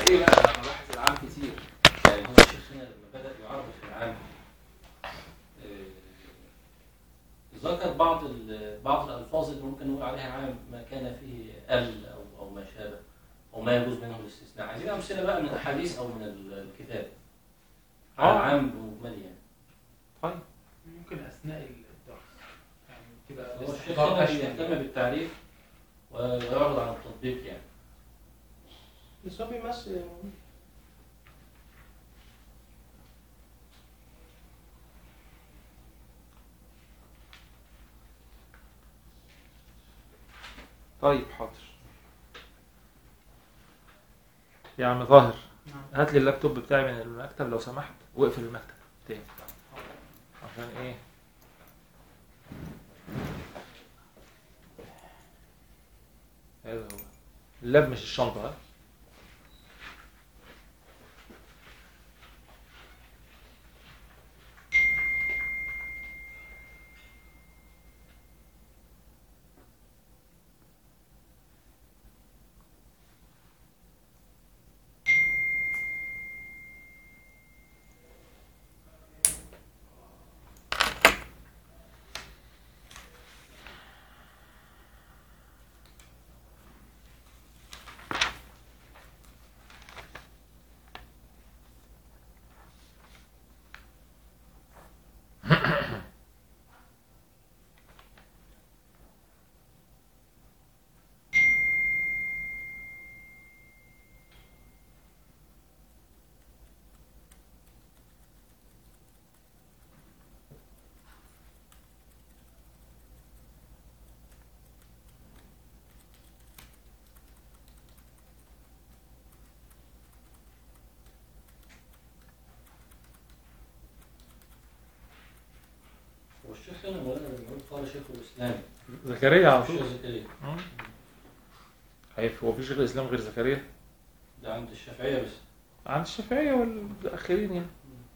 ايه بقى انا بلاحظ العام كتير يعني هو الشيخ هنا لما بدا يعرف العام آه، ذكر بعض ال- بعض الالفاظ اللي ممكن نقول عليها عام ما كان فيه ال او او ما شابه او ما يجوز منه الاستثناء عايزين امثله بقى من الاحاديث او من ال- الكتاب على آه. العام بمجمل يعني طيب ممكن اثناء الدرس يعني تبقى هو الشيخ الاستحضار هنا أشمل. بيهتم بالتعريف ويعرض عن التطبيق يعني بس هو بيمثل طيب حاضر يا عم طاهر نعم. هات لي اللابتوب بتاعي من المكتب لو سمحت واقفل المكتب تاني عشان ايه هذا هو اللاب مش الشنطة ها والشيخ هنا مولانا لما يقول قال شيخ الاسلام زكريا على الشيخ طول زكريا مم. عارف هو في شيخ الاسلام غير زكريا ده عند الشافعيه بس عند الشافعية والآخرين يعني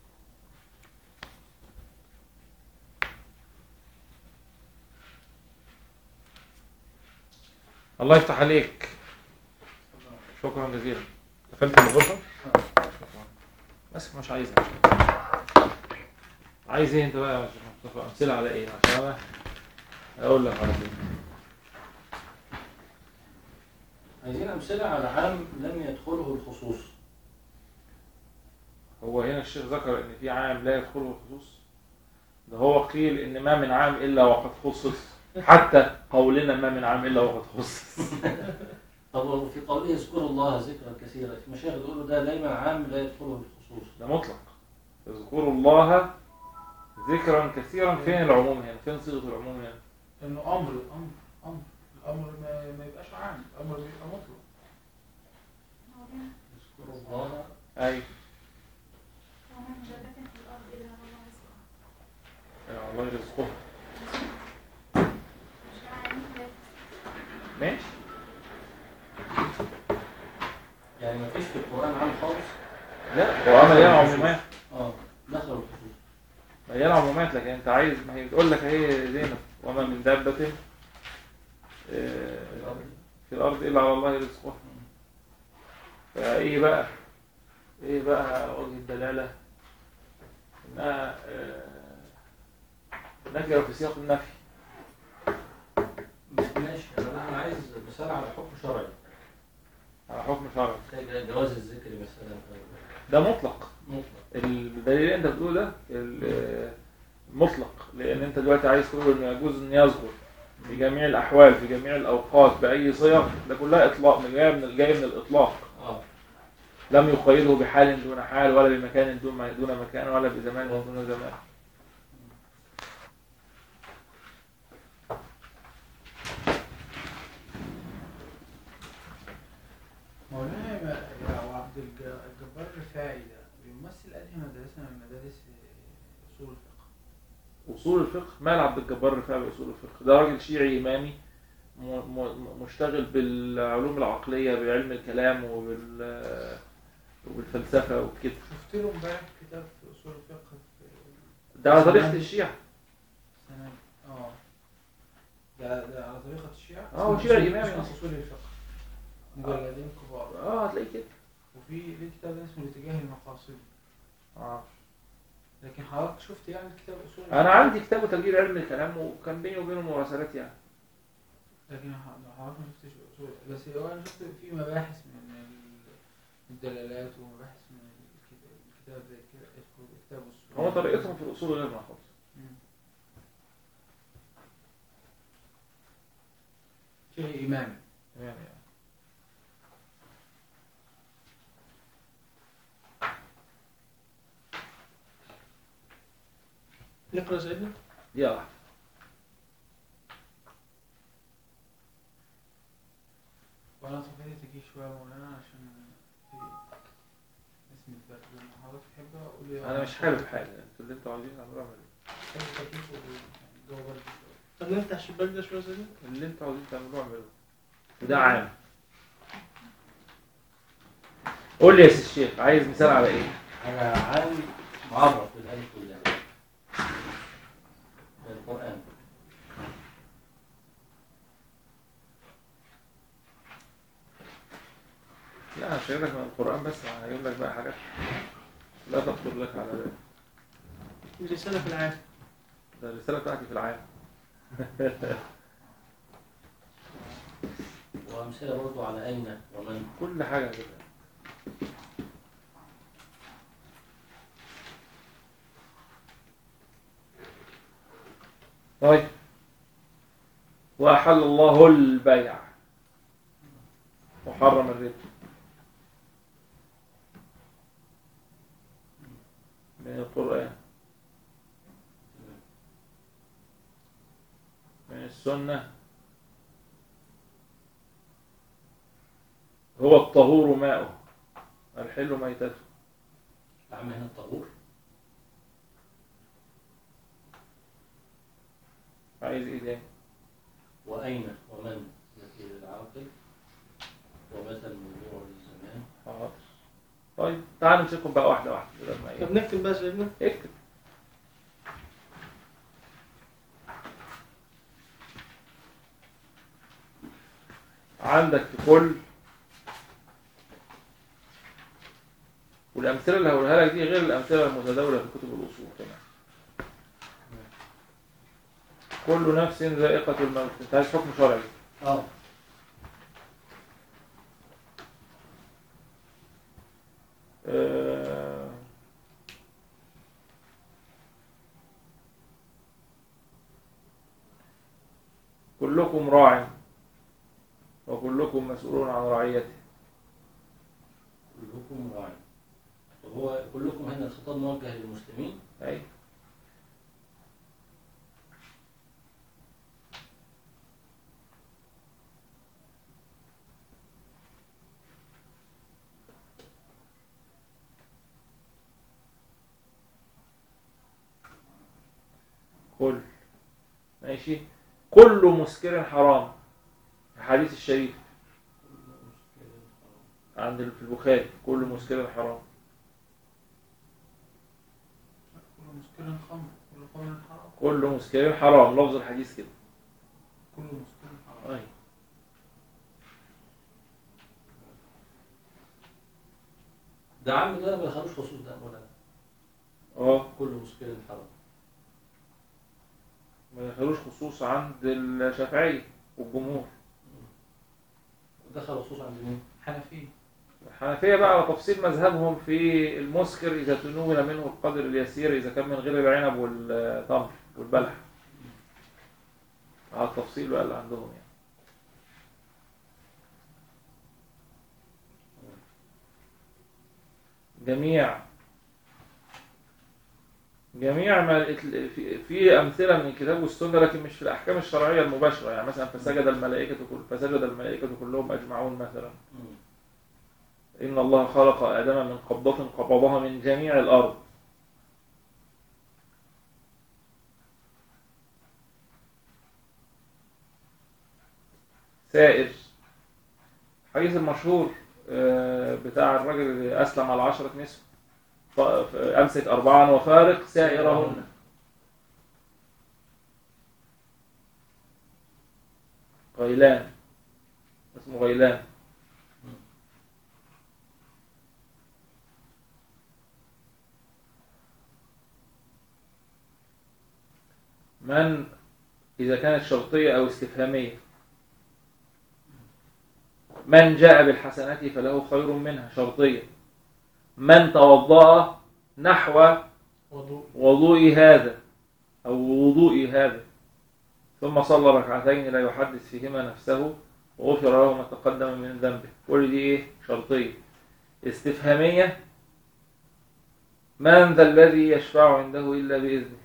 الله يفتح عليك شكرا جزيلا قفلت الغرفة؟ شكرا بس مش عايزها عايز ايه انت بقى يا شيخ مصطفى امثله على ايه عشان انا اقول لك على طول عايزين امثله على عام لم يدخله الخصوص هو هنا الشيخ ذكر ان في عام لا يدخله الخصوص ده هو قيل ان ما من عام الا وقد خصص حتى قولنا ما من عام الا وقد خصص طب وفي قوله اذكروا الله ذكرا كثيرا في مشايخ بيقولوا ده دايما عام لا يدخله الخصوص ده مطلق اذكروا الله ذكرا كثيرا فين العموم هنا فين صيغه العموم هنا انه امر امر امر الامر ما, ما يبقاش عام الامر بيبقى مطلق اذكروا الله ايوه ومن جبت في الأرض إلا الله رزقها يا الله يرزقها مش عام لا ماشي يعني ما فيش في القران عام خالص لا هو مليان عمومات اه دخل الخصوص مليان عمومات لكن انت عايز ما هي بتقول لك اهي زينب وما من دابة آه، في الأرض إلا على الله رزقها فإيه بقى إيه بقى وجه الدلالة إنها آه، نكرة في سياق النفي ماشي انا عايز مثال على حكم شرعي على حكم شرعي زي جواز الذكر مثلا ده مطلق مطلق الدليل اللي انت بتقوله ده ال- المطلق لان انت دلوقتي عايز تقول انه يجوز ان يصغر في جميع الاحوال في جميع الاوقات باي صيغ ده كلها اطلاق من جاي من جاي من الاطلاق اه لم يقيده بحال دون حال ولا بمكان دون دون مكان ولا بزمان دون زمان مولانا ما- يا أبو عبد الج- الجبار الرفاعي ده بيمثل انهي مدرسه من مدارس اصول الفقه اصول الفقه مال عبد الجبار الرفاعي باصول الفقه ده راجل شيعي امامي م- م- مشتغل بالعلوم العقليه بعلم الكلام وبال وبالفلسفه وكده شفت له امبارح كتاب في اصول الفقه في ده على طريقه الشيعة سنة اه ده ده على طريقة الشيعة اه، هو اسمه شيعي أصول- إمامي اسمه أصلا. أصول الفقه مجلدين كبار اه هتلاقيه كده وفي ليه كتاب اسمه الاتجاه المقاصدي آه. لكن حضرتك شفت يعني كتاب اصول انا عندي كتاب تسجيل علم الكلام وكان بيني وبينه مراسلات يعني لكن ح- حضرتك ما شفتش اصول بس هو انا شفت في مباحث من ال- الدلالات ومباحث من الكتاب- الكتاب زي كده كتاب الصور هو طريقتهم في الاصول غير محفوظ مم. شيء إمامي يعني يعني. نقرا سيدنا دي واحدة وأنا طبيعي تجي شوية يا مولانا عشان في اسم البرد لما حضرتك تحب أقول لي انا مش حابب حاجه انتوا اللي انتوا عايزين تعملوه اعملوه حابب تكييف والجو برد شوية طب نفتح الشباك ده شويه سيدنا اللي انتوا عايزين تعملوه اعملوه وده عام قول لي يا سي الشيخ عايز مثال على ايه؟ على عام معرف بالآية كلها في القرآن لا مش هجيب لك من القرآن بس انا هجيب لك بقى حاجات لا تخطر لك على بالك رساله في العام ده الرسالة بتاعتي في العام وأمثلة برضو على أين ومن كل حاجة كده طيب وأحل الله البيع وحرم الربا من القرآن من السنة هو الطهور ماؤه الحل ميتته العام هنا الطهور عايز ايه تاني وأين ومن التي للعاقل ومتى الموضوع للزمان حاضر طيب تعالوا نمسكهم بقى واحدة واحدة بدل ما طب ايه نكتب بقى سيدنا اكتب عندك في كل والأمثلة اللي هقولها لك دي غير الأمثلة المتداولة في كتب الأصول كمان كل نفس ذائقة الموت انت عايز حكم شرعي اه آه، كلكم راع وكلكم مسؤول عن رعيته كلكم راع طب هو كلكم هنا الخطاب موجه للمسلمين أي كل ماشي كل مسكر حرام الحديث الشريف عند في البخاري كل مسكر حرام كل مسكر خمر كل خمر حرام كل مسكر حرام لفظ الحديث كده كل مسكر حرام أي. ده عام ده ما دخلوش خصوص ده ولا اه كل مسكر حرام ما دخلوش خصوص عند الشافعية والجمهور دخل خصوص عند مين؟ حنفية الحنفية بقى على تفصيل مذهبهم في المسكر إذا تنول منه القدر اليسير إذا كان من غير العنب والتمر والبلح على التفصيل بقى اللي عندهم يعني جميع جميع ما في- في أمثلة من الكتاب والسنة لكن مش في الأحكام الشرعية المباشرة يعني مثلا فسجد الملائكة كل فسجد الملائكة كلهم أجمعون مثلا مم. إن الله خلق آدم من قبضة قبضها من جميع الأرض سائر الحديث المشهور آه، بتاع الراجل اللي أسلم على عشرة نسوة ف- ف- أمسك أربعا وفارق سائرهن غيلان اسمه غيلان من إذا كانت شرطية أو استفهامية من جاء بالحسنة فله خير منها شرطية من توضأ نحو وضوء وضوء هذا أو وضوء هذا ثم صلى ركعتين لا يحدث فيهما نفسه وغفر له ما تقدم من ذنبه كل دي إيه شرطية استفهامية من ذا الذي يشفع عنده إلا بإذنه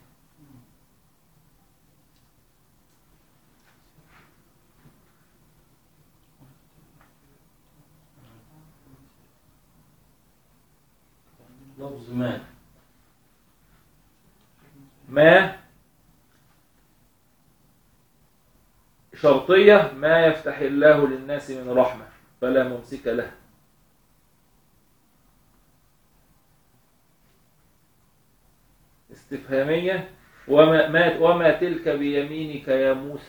لفظ ما ما شرطية ما يفتح الله للناس من رحمة فلا ممسك له استفهامية وما, ما وما تلك بيمينك يا موسى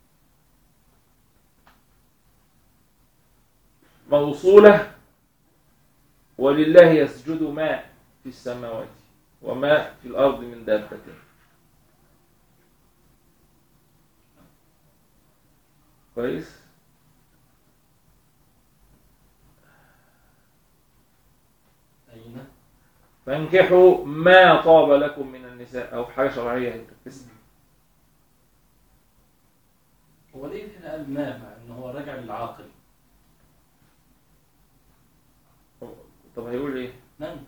موصولة ولله يسجد ما في السماوات وما في الأرض من دابة كويس أين فانكحوا ما طاب لكم من النساء أو حاجة شرعية هي تسمع هو ليه هنا قال ما مع إن هو راجع للعاقل طب هيقول إيه؟ من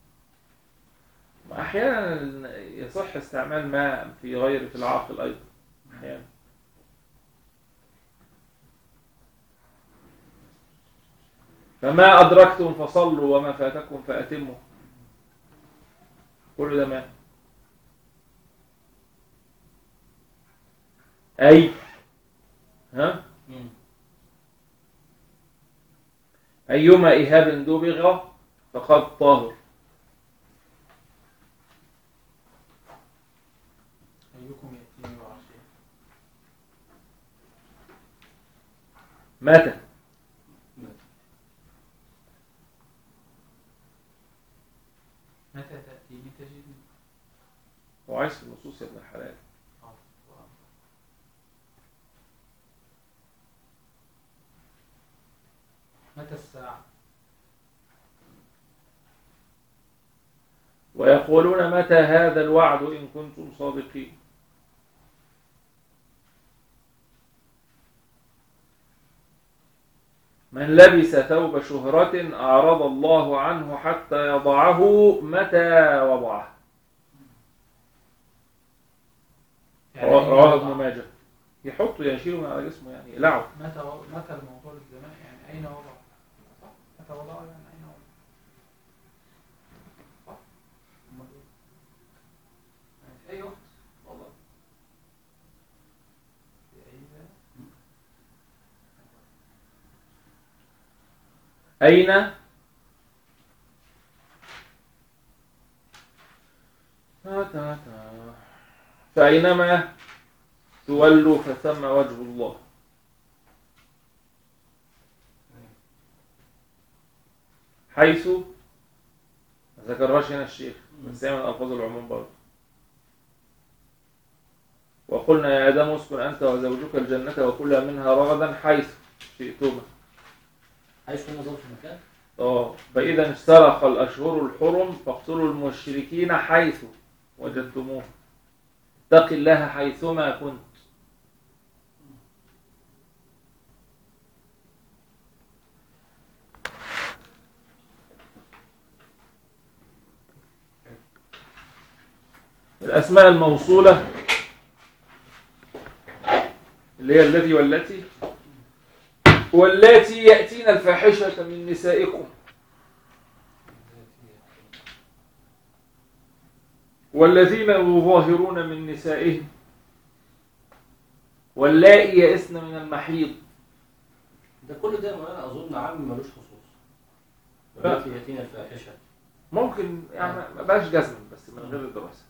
أحيانا يصح استعمال ما في غير في العاقل أيضا أحيانا فما أدركتم فصلوا وما فاتكم فأتموا كل ده ما أي ها مم. أيما إهاب دبغ فقد طاهر أيكم يأتيني بعرشه متى متى تأتيني تجدني هو عايز في النصوص يا ابن الحلال متى الساعة ويقولون متى هذا الوعد إن كنتم صادقين من لبس ثوب شهرة أعرض الله عنه حتى يضعه متى وضعه رواه رواه ابن ماجه يحطه يشيله من على جسمه يعني يقلعه متى و... متى الموضوع الزمان يعني أين وضع صح متى وضعه يعني أين وضع صح أمال إيه؟ يعني في أي وقت والله في أي زمان؟ أين تا تا تا. فأينما تولوا فثم وجه الله حيث ما ذكرهاش هنا الشيخ بس هي من ألفاظ العموم برضه وقلنا يا آدم اسكن أنت وزوجك الجنة وكلا منها رغدا حيث شئتما عايش فين ظرف المكان اه فإذا استرق الأشهر الحرم فاقتلوا المشركين حيث وجدتموه اتق الله حيثما كنت الأسماء الموصولة اللي هي الذي والتي واللاتي يأتين الفاحشة من نسائكم والذين يظاهرون من نسائهم واللائي يئسن من المحيض ده كل ده مولانا أظن عام ملوش خصوص لا. التي يأتينا الفاحشة ممكن يعني ما بقاش جزم بس من غير الدراسة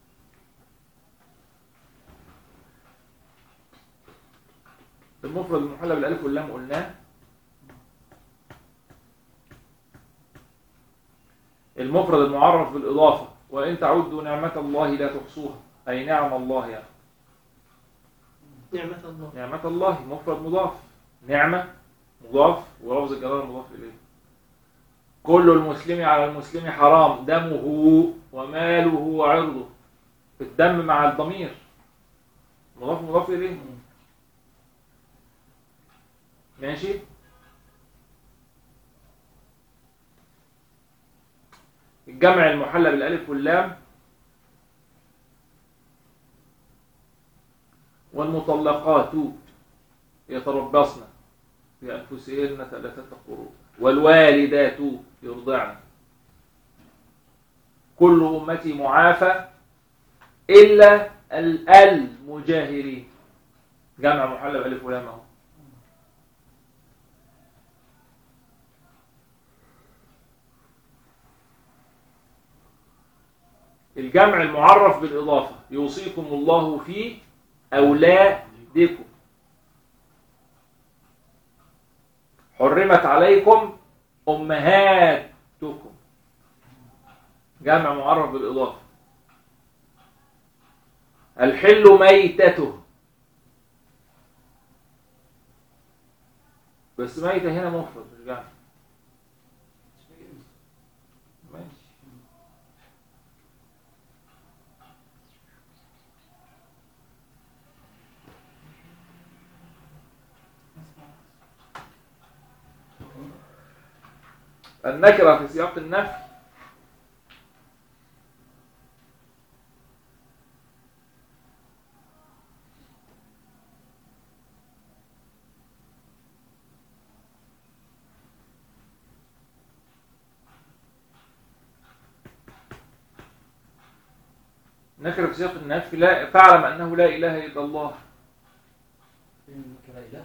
المفرد المحلى بالالف واللام قلناه المفرد المعرف بالإضافة وإن تعدوا نعمة الله لا تحصوها أي نعم الله يعني نعمة الله نعمة الله مفرد مضاف نعمة مضاف ولفظ الجلالة مضاف إليه كل المسلم على المسلم حرام دمه وماله وعرضه الدم مع الضمير مضاف مضاف إليه ماشي الجمع المحلى بالالف واللام والمطلقات يتربصن بأنفسهن ثلاثة قروء والوالدات يرضعن كل أمتي معافى إلا ال- المجاهرين جمع محلى بألف ولام أهو الجمع المعرف بالإضافة يوصيكم الله في أولادكم حرمت عليكم أمهاتكم جمع معرف بالإضافة الحل ميتته بس ميتة هنا مفرد مش جمع ماشي النكرة في سياق النفي نكرة في سياق النفي لا فاعلم أنه لا إله إلا الله فين كده إله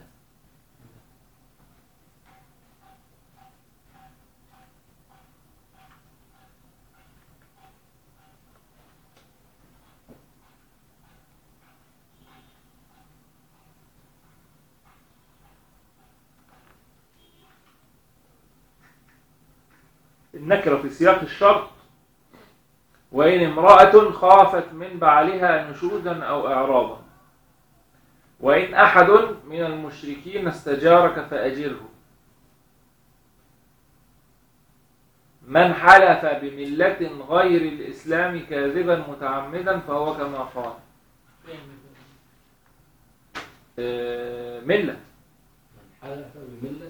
النكرة في سياق الشرط وإن امرأة خافت من بعلها نشوزا أو إعراضا وإن أحد من المشركين استجارك فأجره من حلف بملة غير الإسلام كاذبا متعمدا فهو كما قال آه، ملة من حلف بملة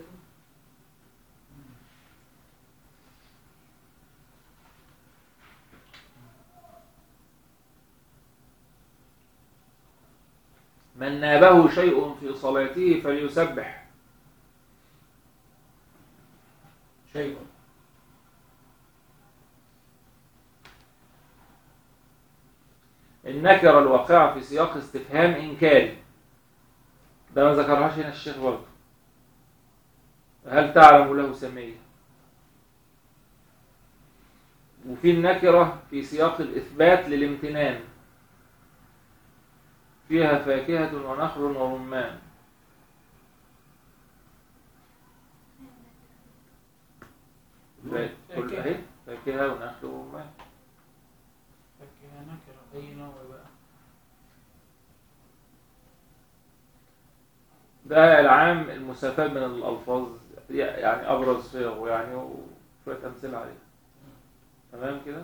من نابه شيء في صلاته فليسبح شيء النكرة الواقعة في سياق استفهام إنكاري ده ما ذكرهاش هنا الشيخ برضه هل تعلم له سمية وفي النكرة في سياق الإثبات للامتنان فيها فاكهة ونخل ورمان كل فاكهة. أهي فاكهة ونخل ورمان فكها نكرة أي نوع بقى ده العام المستفاد من الألفاظ يعني أبرز صيغه يعني وشوية أمثلة عليها تمام كده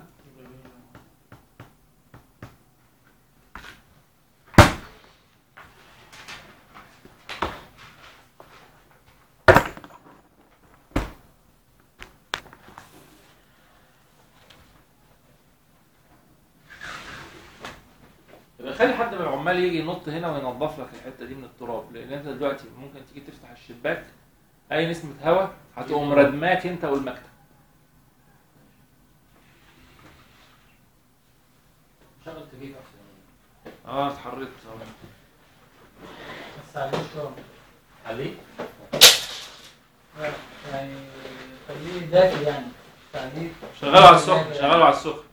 يبقى خلي حد من العمال يجي ينط هنا وينظف لك الحته دي من التراب لان انت دلوقتي ممكن تيجي تفتح الشباك اي نسمه هواء هتقوم ردماك انت والمكتب شغل تكييف أحسن اه اتحركت بصراحه بس عليه شرب عليه يعني خليه دافي يعني خليه شغال على السخن شغال على السخن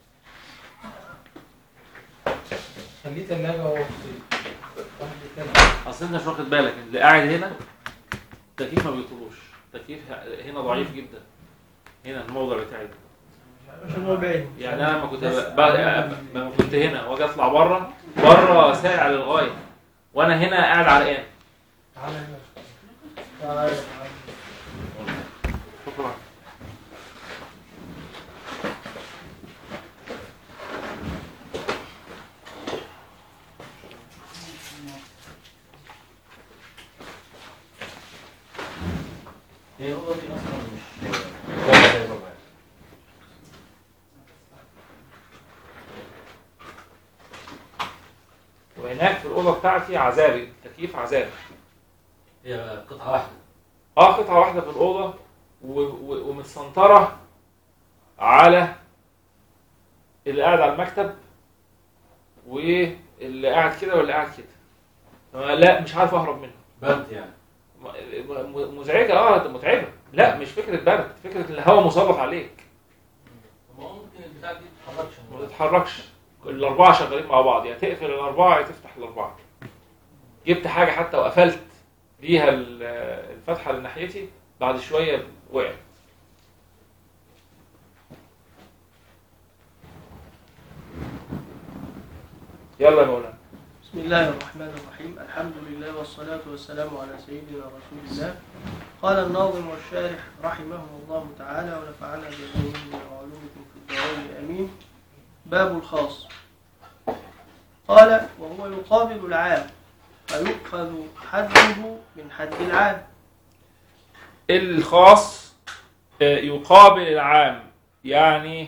خليه تلاجة وهو في واحد يتكلم اصل انت مش واخد بالك اللي قاعد هنا التكييف ما بيطلوش التكييف هنا ضعيف جدا هنا الموضع بتاعي ده. عشان هو بعيد يعني انا لما كنت ب- ب- لما كنت هنا واجي اطلع بره بره ساقع للغايه وانا هنا قاعد عرقان تعالى هنا تعالى تعالى شكرا هي الأوضة دي أصلا مش ولا زي الربع. وهناك في الاوضه بتاعتي عذابي تكييف عذابي هي قطعة واحدة اه قطعه واحده في الاوضه و- و- ومتسنطره على اللي قاعد على المكتب واللي قاعد كده واللي قاعد كده آه، لا مش عارف اهرب منها برد يعني م- م- مزعجه اه متعبه لا مش فكره برد فكره ان الهواء مسلط عليك طب ما هو ممكن البتاع دي ما تتحركش ما تتحركش الاربعه شغالين مع بعض يا تقفل الاربعه يا تفتح الاربعه جبت حاجه حتى وقفلت بيها ال- الفتحه اللي ناحيتي بعد شويه وقعت يلا يا مولانا بسم الله الرحمن الرحيم الحمد لله والصلاة والسلام على سيدنا رسول الله قال الناظم والشارح رحمه الله تعالى ونفعنا بعلومه وعلومكم في الدارين آمين باب الخاص قال وهو يقابل العام فيؤخذ حده من حد العام الخاص آه، يقابل العام يعني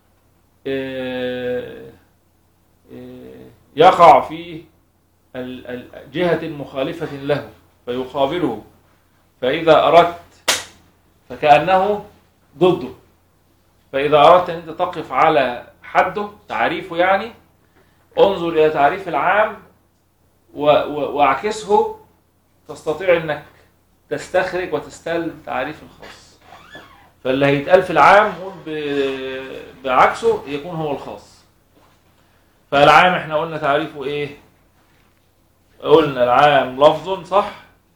آه، آه، يقع في ال- ال- جهة مخالفة له فيقابله فإذا أردت فكأنه ضده فإذا أردت أن أنت تقف على حده تعريفه يعني انظر إلى تعريف العام و- و- واعكسه تستطيع أنك تستخرج وتستل تعريف الخاص فاللي هيتقال في العام قول ب- بعكسه يكون هو الخاص فالعام احنا قلنا تعريفه ايه قلنا العام لفظ صح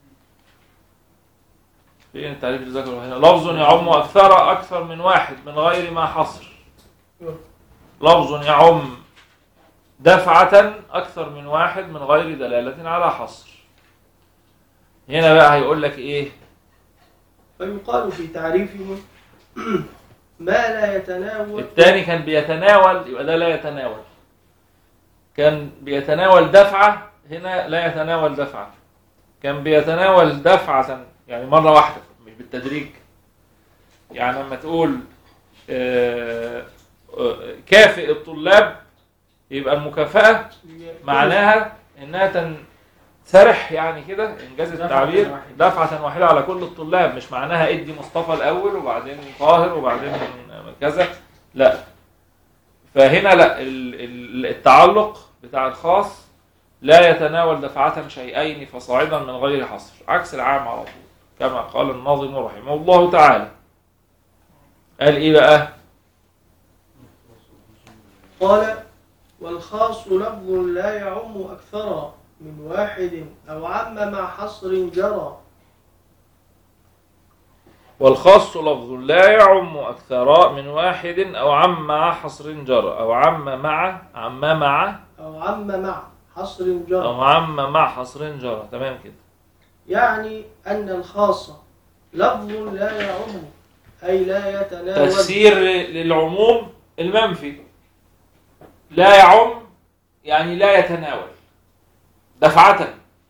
فين التعريف اللي ذكره هنا لفظ يعم اكثر اكثر من واحد من غير ما حصر لفظ يعم دفعة أكثر من واحد من غير دلالة على حصر هنا بقى هيقول لك إيه فيقال في تعريفه ما لا يتناول الثاني كان بيتناول يبقى ده لا يتناول كان بيتناول دفعة هنا لا يتناول دفعة كان بيتناول دفعة يعني مرة واحدة مش بالتدريج يعني لما تقول آه، آه، كافئ الطلاب يبقى المكافأة معناها انها تنسرح يعني كده انجاز دفعة التعبير واحدة. دفعة واحدة على كل الطلاب مش معناها ادي مصطفى الاول وبعدين طاهر وبعدين كذا لا فهنا لا ال- ال- التعلق بتاع الخاص لا يتناول دفعة شيئين فصاعدا من غير حصر عكس العام على طول كما قال الناظم رحمه الله تعالى قال ايه بقى قال والخاص لفظ لا يعم أكثر من واحد أو عم مع حصر جرى والخاص لفظ لا يعم أكثر من واحد أو عم مع حصر جرى أو عم مع عم مع أو عم مع حصر جرى أو عم مع حصر جرى تمام كده يعني أن الخاص لفظ لا يعم أي لا يتناول تفسير للعموم المنفي لا يعم يعني لا يتناول دفعة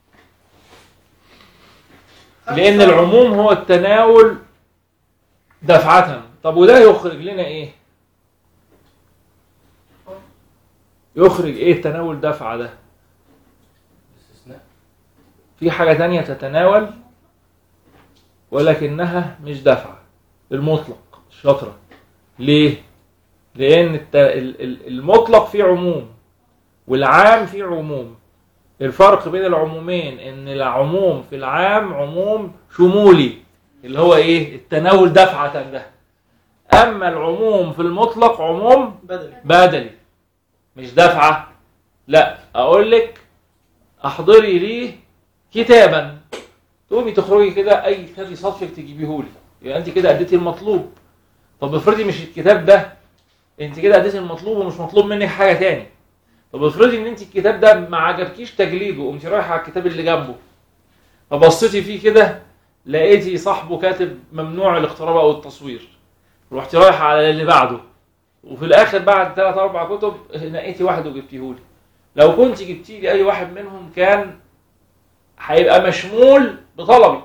لأن أكثر- العموم هو التناول دفعة طب وده يخرج لنا إيه؟ يخرج إيه تناول دفعة ده؟ باستثناء في حاجة تانية تتناول ولكنها مش دفعة المطلق الشطرة ليه؟ لأن الت- ال- ال- المطلق فيه عموم والعام فيه عموم الفرق بين العمومين ان العموم في العام عموم شمولي اللي هو ايه التناول دفعة ده اما العموم في المطلق عموم بدل بدلي مش دفعة لا اقول لك احضري لي كتابا تقومي تخرجي كده اي كتاب يصادفك تجيبيه لي يبقى انت كده اديتي المطلوب طب افرضي مش الكتاب ده انت كده اديتي المطلوب ومش مطلوب منك حاجه تاني طب افرضي ان انت الكتاب ده ما عجبكيش تجليده وقمتي رايحه على الكتاب اللي جنبه فبصيتي فيه كده لقيتي صاحبه كاتب ممنوع الاقتراب او التصوير رحتي رايحه على اللي بعده وفي الاخر بعد ثلاث اربع كتب نقيتي واحد وجبتيهولي لو كنت جبتي لي اي واحد منهم كان هيبقى مشمول بطلبي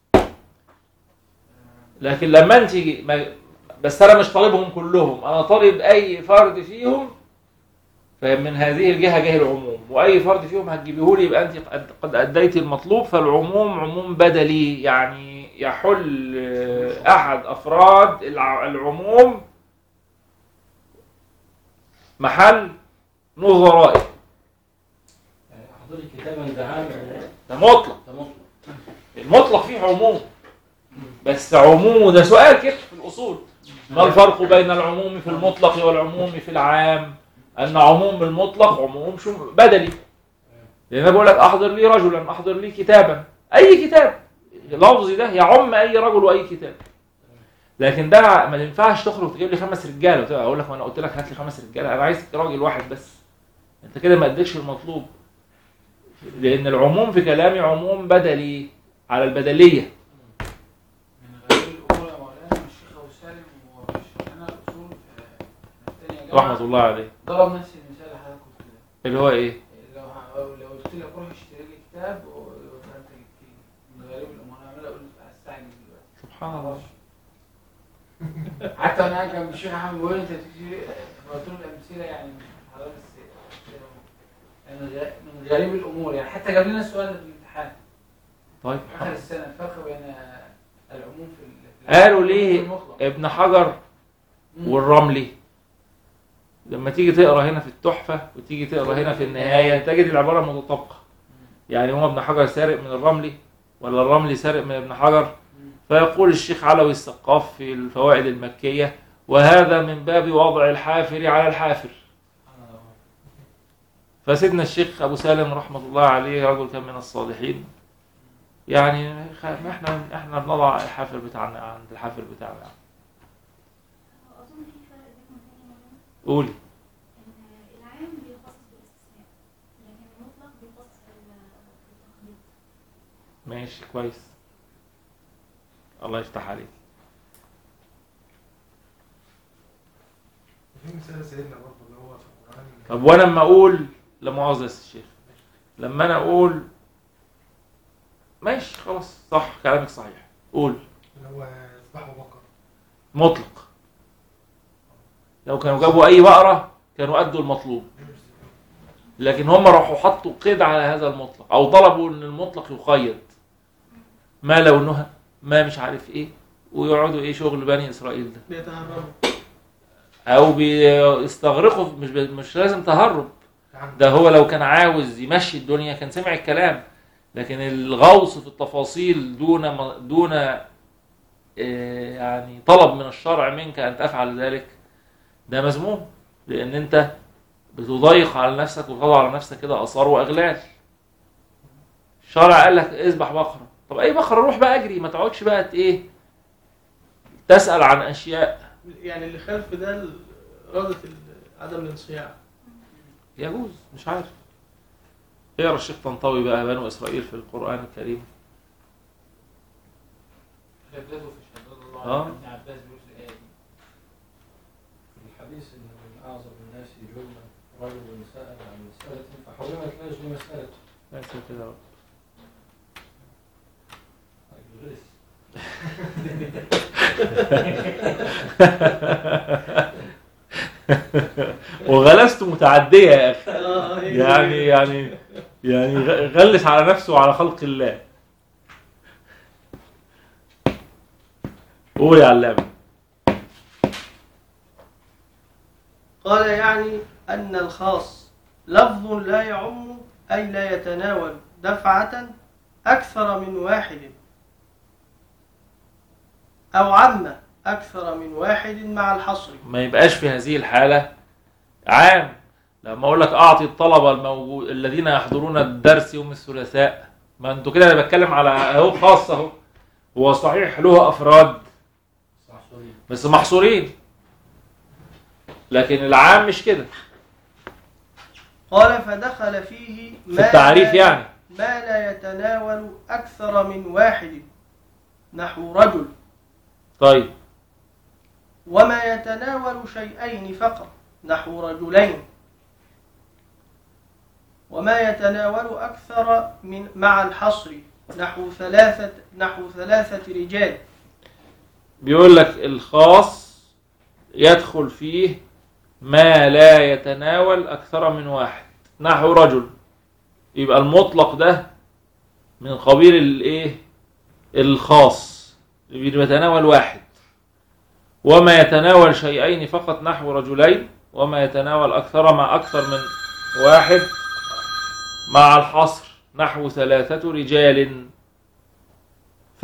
لكن لما انت ما- بس انا مش طالبهم كلهم انا طالب اي فرد فيهم فمن هذه الجهه جهه العموم واي فرد فيهم هتجيبيه لي يبقى انت قد- قد اديت المطلوب فالعموم عموم بدلي يعني يحل آه، احد افراد الع- العموم محل نظرائه يعني احضري كتابا ده عام ده مطلق ده مطلق المطلق فيه عموم بس عمومه ده سؤال كده في الاصول ما الفرق بين العموم في المطلق والعموم في العام ان عموم المطلق عموم شو بدلي لان انا بقول لك احضر لي رجلا احضر لي كتابا اي كتاب لفظي ده يعم اي رجل واي كتاب لكن ده ما ينفعش تخرج تجيب لي خمس رجاله وتبقى اقول لك ما انا قلت لك هات لي خمس رجاله انا عايز راجل واحد بس انت كده ما اديتش المطلوب لان العموم في كلامي عموم بدلي على البدليه من غير الأمور يا مولانا الشيخ أبو سالم وشيخنا الأصول في في الثانية جامعة رحمه الله عليه ضرب نفس المثال اللي حضرتك قلت ده اللي هو ايه لو ه- لو قلت لك روح اشتري لي كتاب و- فانت جبت لي من غريب الامور انا عمال اقول استعجل دلوقتي سبحان الله حتى انا قاعد جنب الشيخ احمد بيقول لي انت بتجي قلت له الامثله يعني مش حضرتك بس يعني من غ- من غريب الامور يعني حتى جاب لنا السؤال ده في الامتحان طيب في اخر السنه الفرق بين العموم في ال- في قالوا العموم ليه في المطلق. ابن حجر مم. والرملي لما تيجي تقرا هنا في التحفه وتيجي تقرا هنا في النهايه تجد العباره متطابقه يعني هو ابن حجر سارق من الرملي ولا الرملي سارق من ابن حجر مم. فيقول الشيخ علوي السقاف في الفوائد المكيه وهذا من باب وضع الحافر على الحافر فسيدنا الشيخ ابو سالم رحمه الله عليه رجل كان من الصالحين يعني خ- ما احنا احنا بنضع الحافر بتاعنا عند الحافر بتاعنا أظن في فرق بينهم تاني مولانا قولي إن العام بيخصص بالاستثناء لكن المطلق بيخصص بال- بالتقليد ماشي كويس الله يفتح عليك في مثال سيدنا برضه اللي هو في القرآن طب وانا لما اقول لا مؤاخذه يا أستاذ الشيخ لما انا اقول ماشي خلاص صح كلامك صحيح قول اللي هو يذبح بقر مطلق لو كانوا جابوا اي بقره كانوا ادوا المطلوب لكن هم راحوا حطوا قيد على هذا المطلق او طلبوا ان المطلق يقيد ما لونها ما مش عارف ايه ويقعدوا ايه شغل بني اسرائيل ده بيتهربوا او بيستغرقوا مش مش لازم تهرب يعني ده هو لو كان عاوز يمشي الدنيا كان سمع الكلام لكن الغوص في التفاصيل دون دون آه، يعني طلب من الشرع منك ان تفعل ذلك ده مذموم لان انت بتضيق على نفسك وتضع على نفسك كده اثار واغلال الشرع قال لك اذبح بقره طب اي بقره روح بقى اجري ما تقعدش بقى ت- ايه تسال عن اشياء يعني اللي خلف ده ال- إرادة ال- عدم الانصياع يجوز مش عارف اقرا الشيخ طنطاوي بقى بنو اسرائيل في القران الكريم شددوا في شداد الله آه. ابن عباس بيقول في الايه دي الحديث ان من اعظم الناس جرما رجل سال عن مساله فحرمت لاجل مسالته بس كده بقى. الغرس وغلسته متعديه يا اخي آه، هي- يعني يعني يعني غ- غلس على نفسه وعلى خلق الله قول يا علام قال يعني أن الخاص لفظ لا يعم أي لا يتناول دفعة أكثر من واحد أو عم أكثر من واحد مع الحصر ما يبقاش في هذه الحاله عام لما اقول لك اعطي الطلبه الموجود الذين يحضرون الدرس يوم الثلاثاء ما انتوا كده انا بتكلم على اهو خاص اهو هو صحيح له افراد صح سوري بس محصورين لكن العام مش كده قال فدخل فيه في التعريف لا- يعني ما لا يتناول أكثر من واحد نحو رجل طيب وما يتناول شيئين فقط نحو رجلين وما يتناول أكثر من مع الحصر نحو ثلاثة نحو ثلاثة رجال بيقول لك الخاص يدخل فيه ما لا يتناول أكثر من واحد نحو رجل يبقى المطلق ده من قبيل الايه الخاص اللي بيتناول واحد وما يتناول شيئين فقط نحو رجلين وما يتناول أكثر مع أكثر من واحد مع الحصر نحو ثلاثة رجال ف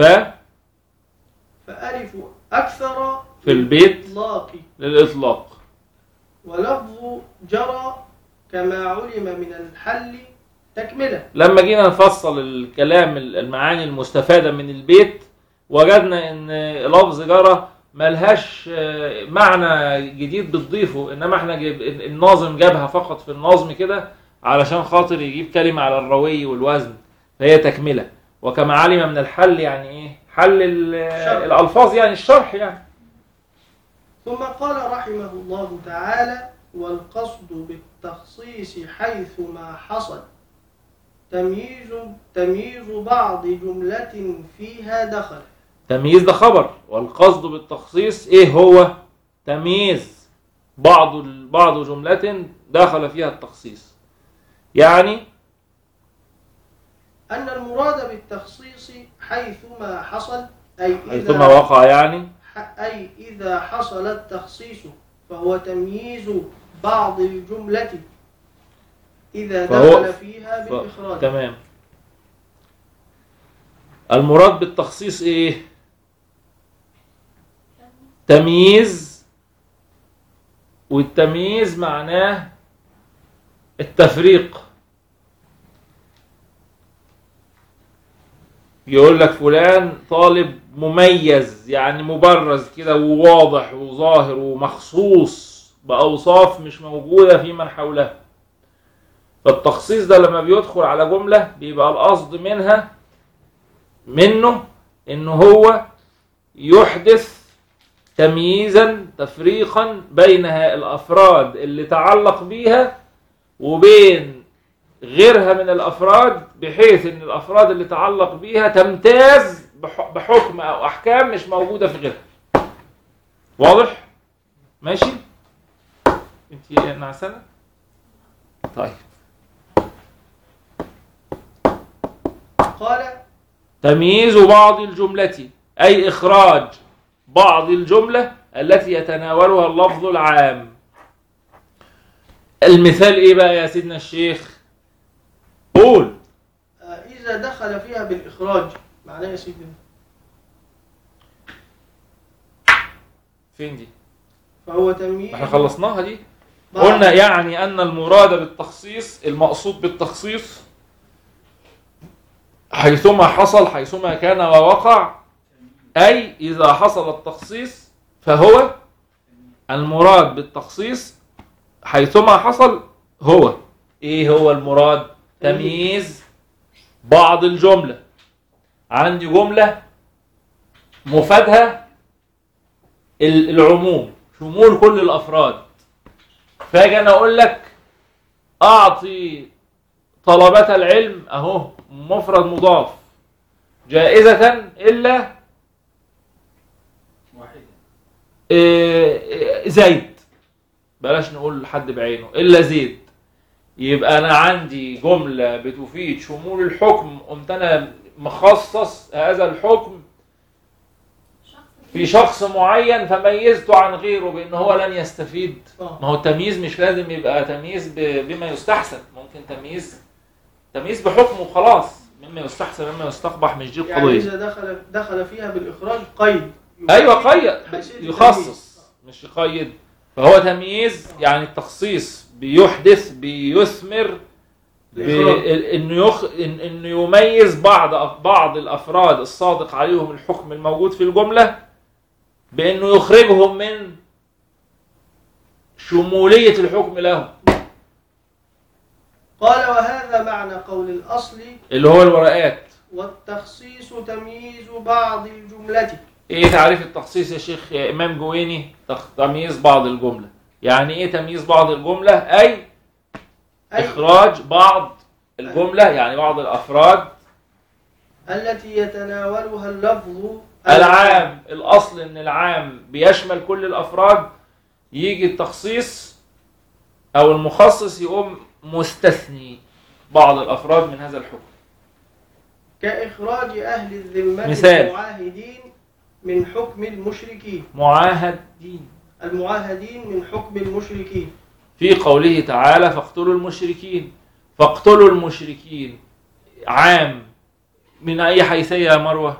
فألف أكثر في البيت إطلاق للإطلاق ولفظ جرى كما علم من الحل تكملة لما جينا نفصل الكلام المعاني المستفادة من البيت وجدنا ان لفظ جرى ملهاش آه، معنى جديد بتضيفه انما احنا جيب الناظم جابها فقط في النظم كده علشان خاطر يجيب كلمة على الروي والوزن فهي تكملة وكما علم من الحل يعني ايه حل ال- شرح. الالفاظ يعني الشرح يعني ثم قال رحمه الله تعالى والقصد بالتخصيص حيث ما حصل تمييز تمييز بعض جملة فيها دخل تمييز ده خبر والقصد بالتخصيص ايه هو تمييز بعض بعض جملة دخل فيها التخصيص يعني أن المراد بالتخصيص حيث ما حصل أي حيثما إذا وقع يعني أي إذا حصل التخصيص فهو تمييز بعض الجملة إذا فهو- دخل فيها ف- بالإخراج تمام المراد بالتخصيص ايه تمييز والتمييز معناه التفريق يقول لك فلان طالب مميز يعني مبرز كده وواضح وظاهر ومخصوص بأوصاف مش موجودة في من حوله فالتخصيص ده لما بيدخل على جملة بيبقى القصد منها منه ان هو يحدث تمييزا تفريقا بين الافراد اللي تعلق بيها وبين غيرها من الافراد بحيث ان الافراد اللي تعلق بيها تمتاز بح- بحكم او احكام مش موجوده في غيرها واضح ماشي انت نعسانه طيب قال تمييز بعض الجملة أي إخراج بعض الجملة التي يتناولها اللفظ العام المثال إيه بقى يا سيدنا الشيخ قول آه، إذا دخل فيها بالإخراج معناه يا سيدي فين دي فهو تمييز احنا خلصناها دي بعض- قلنا يعني أن المراد بالتخصيص المقصود بالتخصيص حيثما حصل حيثما كان ووقع أي إذا حصل التخصيص فهو المراد بالتخصيص حيثما حصل هو إيه هو المراد تمييز بعض الجملة عندي جملة مفادها ال- العموم شمول كل الأفراد فاجي أنا أقول لك أعطي طلبة العلم أهو مفرد مضاف جائزة إلا واحدة إيه، زيد بلاش نقول حد بعينه إلا زيد يبقى أنا عندي جملة بتفيد شمول الحكم قمت أنا مخصص هذا الحكم شخص في شخص معين فميزته عن غيره بأن هو لن يستفيد آه. ما هو التمييز مش لازم يبقى تمييز ب- بما يستحسن ممكن تمييز تمييز بحكم وخلاص مما يستحسن مما يستقبح مش دي يعني القضية إذا دخل دخل فيها بالإخراج قيد ايوه قيد حيثية التمييز. يخصص مش يقيد فهو تمييز يعني التخصيص بيحدث بيثمر ب- الإخراج. انه يخ... إن- انه يميز بعض بعض الافراد الصادق عليهم الحكم الموجود في الجمله بانه يخرجهم من شموليه الحكم لهم قال وهذا معنى قول الأصل اللي هو الورقات والتخصيص تمييز بعض الجملة ايه تعريف التخصيص يا شيخ يا امام جويني تخ- تمييز بعض الجمله يعني ايه تمييز بعض الجمله اي أي اخراج بعض الجمله يعني بعض الافراد التي يتناولها اللفظ العام الاصل ان العام بيشمل كل الافراد يجي التخصيص او المخصص يقوم مستثني بعض الافراد من هذا الحكم كإخراج أهل الذمة مثال. المعاهدين من حكم المشركين معاهد دين المعاهدين من حكم المشركين في قوله تعالى فاقتلوا المشركين فاقتلوا المشركين عام من اي حيثيه يا مروه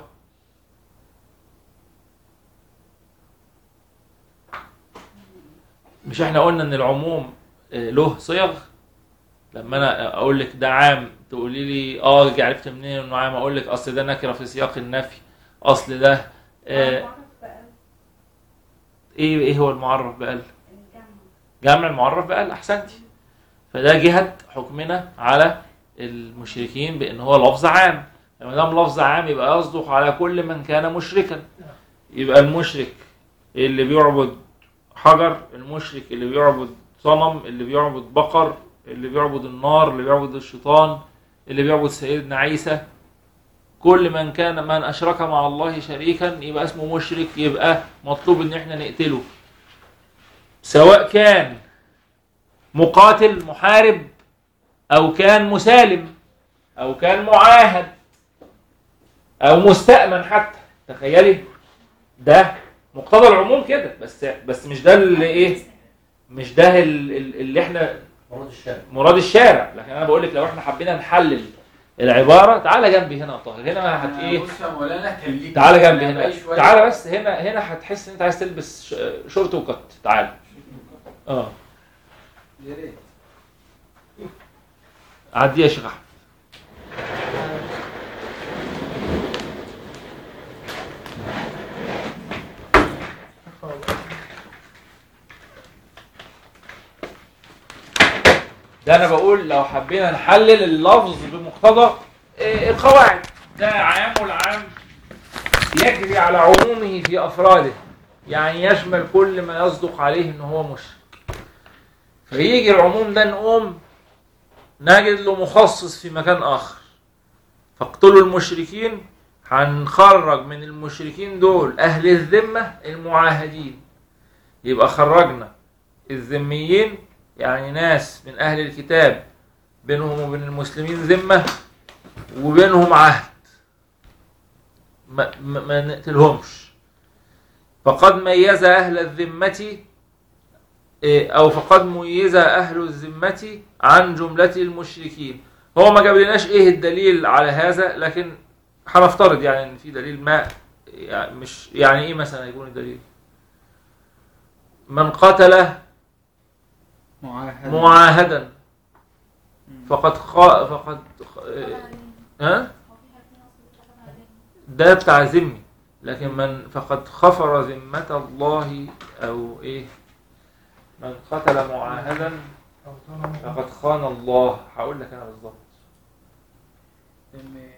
مش احنا قلنا ان العموم آه، له صيغ لما انا اقول لك ده عام تقولي لي اه عرفت منين انه عام اقول لك اصل ده نكره في سياق النفي اصل ده آه معرف بقى ايه ايه هو المعرف بقال الجمع جمع المعرف بقال احسنتي فده جهه حكمنا على المشركين بان هو لفظ عام لما دام لفظ عام يبقى يصدق على كل من كان مشركا يبقى المشرك اللي بيعبد حجر المشرك اللي بيعبد صنم اللي بيعبد بقر اللي بيعبد النار اللي بيعبد الشيطان اللي بيعبد سيدنا عيسى كل من كان من اشرك مع الله شريكا يبقى اسمه مشرك يبقى مطلوب ان احنا نقتله سواء كان مقاتل محارب او كان مسالم او كان معاهد او مستأمن حتى تخيلي ده مقتضى العموم كده بس بس مش ده اللي ايه مش ده ال- ال- اللي احنا مراد الشارع مراد الشارع لكن انا بقول لك لو احنا حبينا نحلل العباره تعالى جنبي هنا يا طاهر هنا هت ايه بص يا مولانا خليك تعالى جنبي هنا بقى شوية. تعالى بس هنا هنا هتحس ان انت عايز تلبس ش- شورت وكت تعالى اه يا ريت عدي يا شيخ احمد ده انا بقول لو حبينا نحلل اللفظ بمقتضى آه، القواعد ده عام والعام يجري على عمومه في افراده يعني يشمل كل ما يصدق عليه ان هو مشرك فيجي العموم ده نقوم نجد له مخصص في مكان اخر فاقتلوا المشركين هنخرج من المشركين دول اهل الذمه المعاهدين يبقى خرجنا الذميين يعني ناس من اهل الكتاب بينهم وبين المسلمين ذمه وبينهم عهد ما, ما, ما نقتلهمش فقد ميز اهل الذمه إيه، او فقد ميز اهل الذمه عن جمله المشركين هو ما جاب لناش ايه الدليل على هذا لكن هنفترض يعني ان في دليل ما يعني مش يعني ايه مثلا يكون الدليل من قتل معاهد معاهدا فقد خا فقد خ... ها هو في حاجتين اصلا اتفقنا عليهم ده بتاع ذمي لكن من فقد خفر ذمة الله او ايه من قتل معاهدا أو طالما فقد خان الله هقول لك انا بالظبط ثم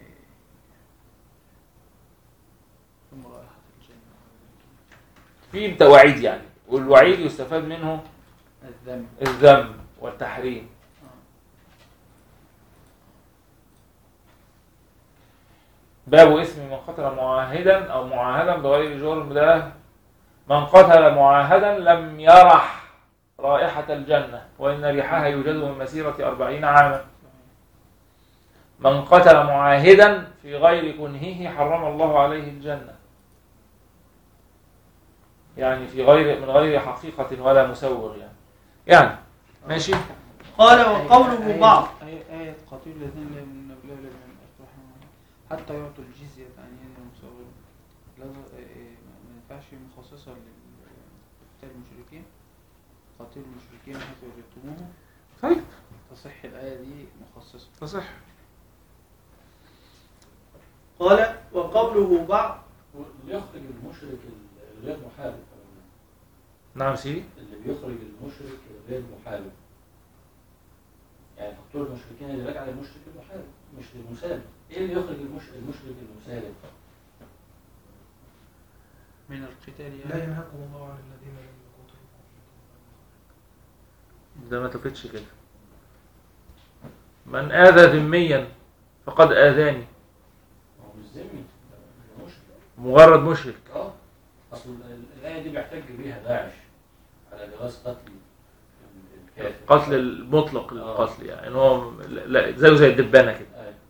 ثم رائحة الجنة في توعيد يعني والوعيد يستفاد منه الذنب الذم والتحريم باب اسم من قتل معاهدا او معاهدا بغير جرم ده من قتل معاهدا لم يرح رائحة الجنة وإن ريحها يوجد من مسيرة أربعين عاما من قتل معاهدا في غير كنهه حرم الله عليه الجنة يعني في غير من غير حقيقة ولا مسوغ يعني يعني ماشي قال وقوله بعض آية آية قاتل الذين لا يؤمنون بالله ولا باليوم الآخر حتى يعطوا الجزية عن يد مصغر لازم ما ينفعش مخصصة لقتال المشركين قاتلوا المشركين حيث وجدتموهم طيب تصح الآية دي مخصصة تصح قال وقوله بعض اللي يخرج المشرك الغير محارب نعم سيدي اللي بيخرج المشرك الغير محارب يعني تقتلوا المشركين اللي راجع للمشرك المحارب مش للمسالم ايه اللي يخرج المشرك المشرك المسالم من القتال لا يعني ينهاكم الله عن الذين لم يقاتلوكم ده ما تفتش كده من آذى ذميا فقد آذاني هو مش ذمي ده مشرك مجرد مشرك اه اصل ال- الايه دي بيحتج بيها داعش على جواز قتل الكافر قتل المطلق للقتل يعني إن هو لا زيه زي الدبانة كده أيوة.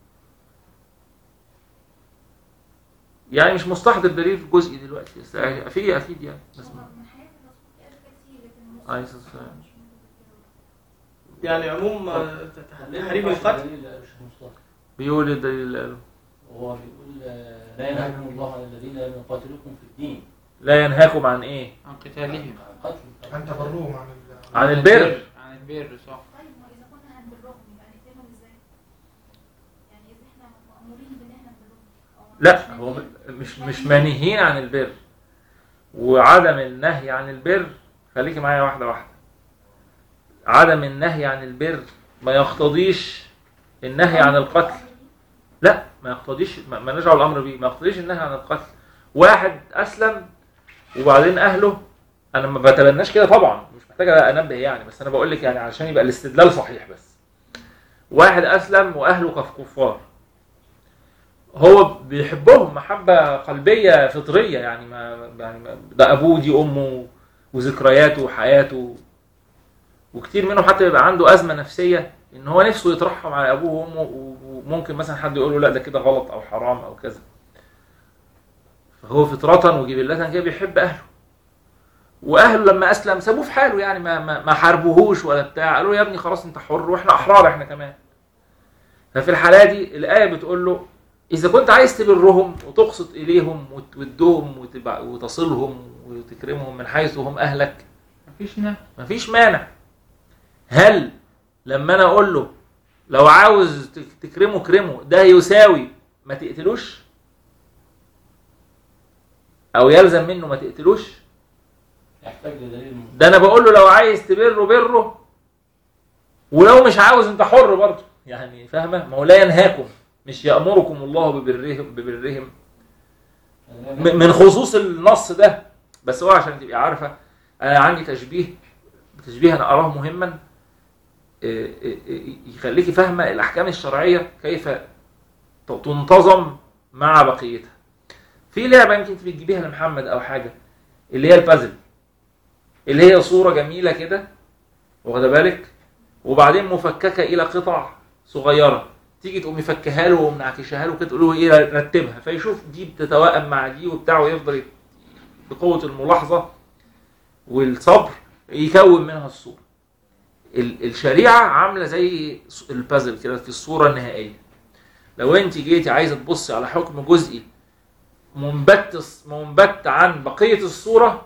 يعني مش مستحضر دليل في جزئي دلوقتي بس في أكيد يعني بس هو من حياة الرسول في آيات كتير لكن عليه الصلاة والسلام. مش موجود يعني عموم آه، تحريم ليه ما القتل دليل لا، مش مصطلح بيقول الدليل اللي قاله هو بيقول آه، لا ينهاكم الله عن الذين لم يقاتلوكم في الدين لا ينهاكم عن إيه؟ عن قتالهم عن قتل أن تبروهم عن ال- عن البر عن البر صح طيب ما إذا كنا هنبرهم يبقى نقتلهم إزاي؟ يعني إذا إحنا مأمورين بإن إحنا نبرهم أو لا مش هو نبرهم. مش مش مانهين عن البر وعدم النهي عن البر خليكي معايا واحدة واحدة عدم النهي عن البر ما يقتضيش النهي عن القتل لا ما يقتضيش ما ما نرجع الامر بيه ما يقتضيش النهي عن القتل واحد اسلم وبعدين اهله انا ما بتبناش كده طبعا مش محتاج انبه يعني بس انا بقول لك يعني عشان يبقى الاستدلال صحيح بس واحد اسلم واهله كف- كفار هو بيحبهم محبه قلبيه فطريه يعني ما يعني ما ده ابوه دي امه وذكرياته وحياته وكتير منهم حتى يبقى عنده ازمه نفسيه ان هو نفسه يترحم على ابوه وامه وممكن مثلا حد يقول له لا ده كده غلط او حرام او كذا فهو فطرة وجبلة كده بيحب اهله واهله لما اسلم سابوه في حاله يعني ما ما, ما حاربوهوش ولا بتاع قالوا له يا ابني خلاص انت حر واحنا احرار احنا كمان ففي الحاله دي الايه بتقول له اذا كنت عايز تبرهم وتقسط اليهم وتودهم وتبع- وتصلهم وتكرمهم من حيث هم اهلك مفيش نهي مفيش مانع هل لما انا اقول له لو عاوز تك- تكرمه كرمه ده يساوي ما تقتلوش او يلزم منه ما تقتلوش يحتاج لدليل من- ده انا بقول له لو عايز تبره بره ولو مش عاوز انت حر برضه يعني فاهمه ما هو لا ينهاكم مش يامركم الله ببرهم ببرهم م- من خصوص النص ده بس هو عشان تبقي عارفه انا عندي تشبيه تشبيه انا اراه مهما إيه، إيه، إيه، يخليكي فاهمه الاحكام الشرعيه كيف ت- تنتظم مع بقيتها في لعبه يمكن انت بتجيبيها لمحمد او حاجه اللي هي البازل اللي هي صوره جميله كده واخده بالك وبعدين مفككه الى قطع صغيره تيجي تقومي فكها له ومنعكشها له كده تقول له ايه رتبها فيشوف دي بتتوائم مع دي وبتاع ويفضل يت- بقوه الملاحظه والصبر يكون منها الصوره ال- الشريعه عامله زي ص- البازل كده في الصوره النهائيه لو انت جيتي عايزه تبصي على حكم جزئي منبت منبت عن بقيه الصوره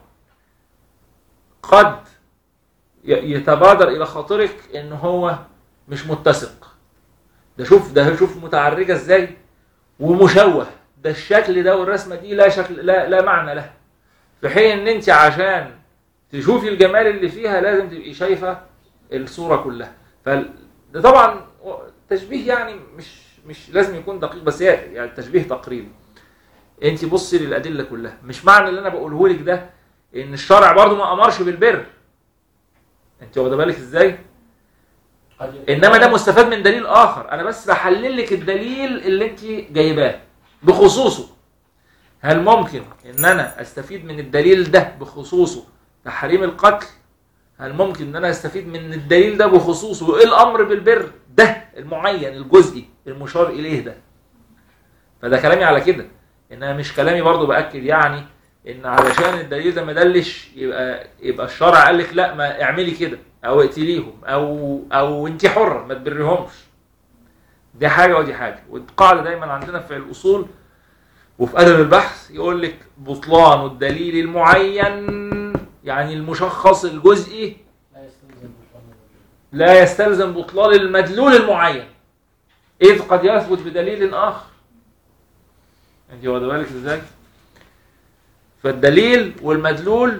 قد ي- يتبادر الى خاطرك ان هو مش متسق ده شوف ده شوف متعرجه ازاي ومشوه ده الشكل ده والرسمه دي لا شكل لا لا معنى لها في حين ان انت عشان تشوفي الجمال اللي فيها لازم تبقي شايفه الصوره كلها فده طبعا تشبيه يعني مش مش لازم يكون دقيق بس هي يعني تشبيه تقريبي انت بصي للادله كلها مش معنى اللي انا بقوله لك ده ان الشرع برضو ما امرش بالبر انت واخده بالك ازاي قد يكون- انما ده مستفاد من دليل اخر انا بس بحلل لك الدليل اللي انت جايباه بخصوصه هل ممكن ان انا استفيد من الدليل ده بخصوصه تحريم القتل هل ممكن ان انا استفيد من الدليل ده بخصوصه ايه الامر بالبر ده المعين الجزئي المشار اليه ده فده كلامي على كده انما مش كلامي برضو باكد يعني ان علشان الدليل ده مدلش يبقى يبقى الشرع قال لك لا ما اعملي كده او اقتليهم او او انت حره ما تبرهمش دي حاجه ودي حاجه والقاعده دايما عندنا في الاصول وفي ادب البحث يقول لك بطلان الدليل المعين يعني المشخص الجزئي لا يستلزم بطلان الوجود. لا يستلزم بطلان المدلول المعين إذ قد يثبت بدليل آخر أنت واخد بالك إزاي؟ فالدليل والمدلول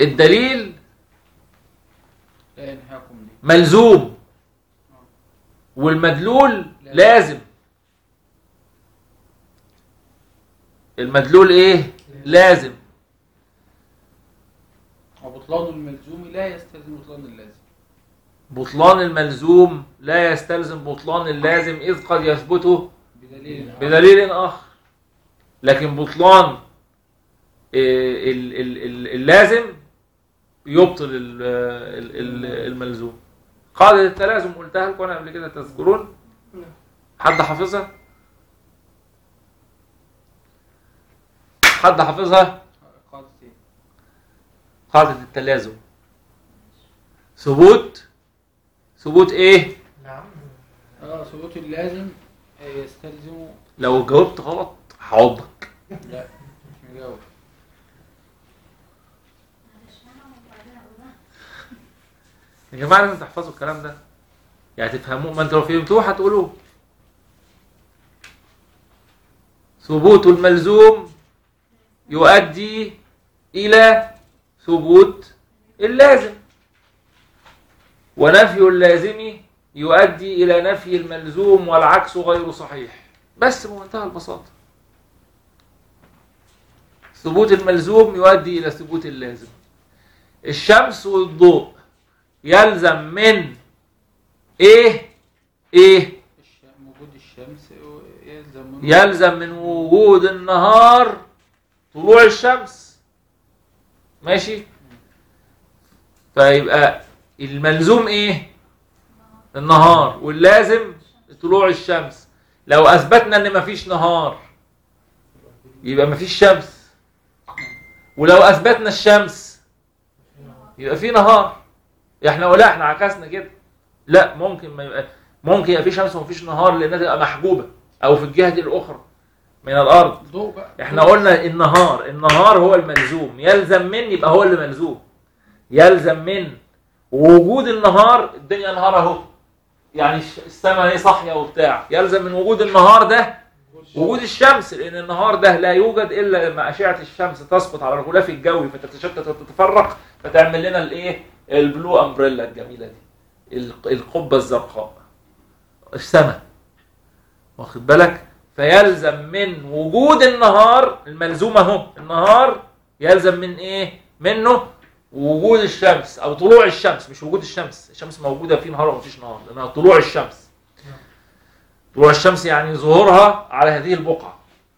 الدليل لا ينهاكم دي ملزوم والمدلول لازم المدلول ايه لازم وبطلان الملزوم لا يستلزم بطلان اللازم بطلان الملزوم لا يستلزم بطلان اللازم إذ قد يثبت بدليل بدليل آخر لكن بطلان آه، ال- ال- ال- اللازم يبطل ال- ال- ال- الملزوم قاعدة التلازم قلتها لكم أنا قبل كده تذكرون حد حافظها حد حافظها قاعدة ايه؟ قاعدة التلازم ثبوت ثبوت ايه نعم اه ثبوت اللازم آه، يستلزم لو جاوبت غلط هعضك لا مش مجاوب معلش انا وبعدين اقولها يا جماعه لازم تحفظوا الكلام ده يعني تفهموه ما انتوا لو فهمتوه هتقولوه ثبوت الملزوم يؤدي الى ثبوت اللازم ونفي اللازم يؤدي الى نفي الملزوم والعكس غير صحيح بس بمنتهى البساطه ثبوت الملزوم يؤدي الى ثبوت اللازم الشمس والضوء يلزم من ايه ايه الش- وجود الشمس يلزم منه يلزم من وجود النهار طلوع الشمس ماشي فيبقى الملزوم ايه النهار واللازم طلوع الشمس لو اثبتنا ان مفيش نهار يبقى مفيش شمس ولو اثبتنا الشمس يبقى في نهار احنا ولا احنا عكسنا كده لا ممكن ما يبقى ممكن يبقى في شمس ومفيش نهار لانها تبقى محجوبه او في الجهه الاخرى من الارض ضوء بقى احنا قلنا النهار النهار هو الملزوم يلزم من يبقى هو اللي ملزوم يلزم من وجود النهار الدنيا نهار اهو يعني الش- السماء ايه صاحيه وبتاع يلزم من وجود النهار ده وجود الشمس لان النهار ده لا يوجد الا لما اشعه الشمس تسقط على الغلاف الجوي فتتشتت وتتفرق فتعمل لنا الايه البلو امبريلا الجميله دي الق- القبه الزرقاء السماء واخد بالك فيلزم من وجود النهار الملزوم اهو النهار يلزم من ايه منه وجود الشمس او طلوع الشمس مش وجود الشمس الشمس موجوده في نهار ومفيش نهار لانها طلوع الشمس طلوع الشمس يعني ظهورها على هذه البقعه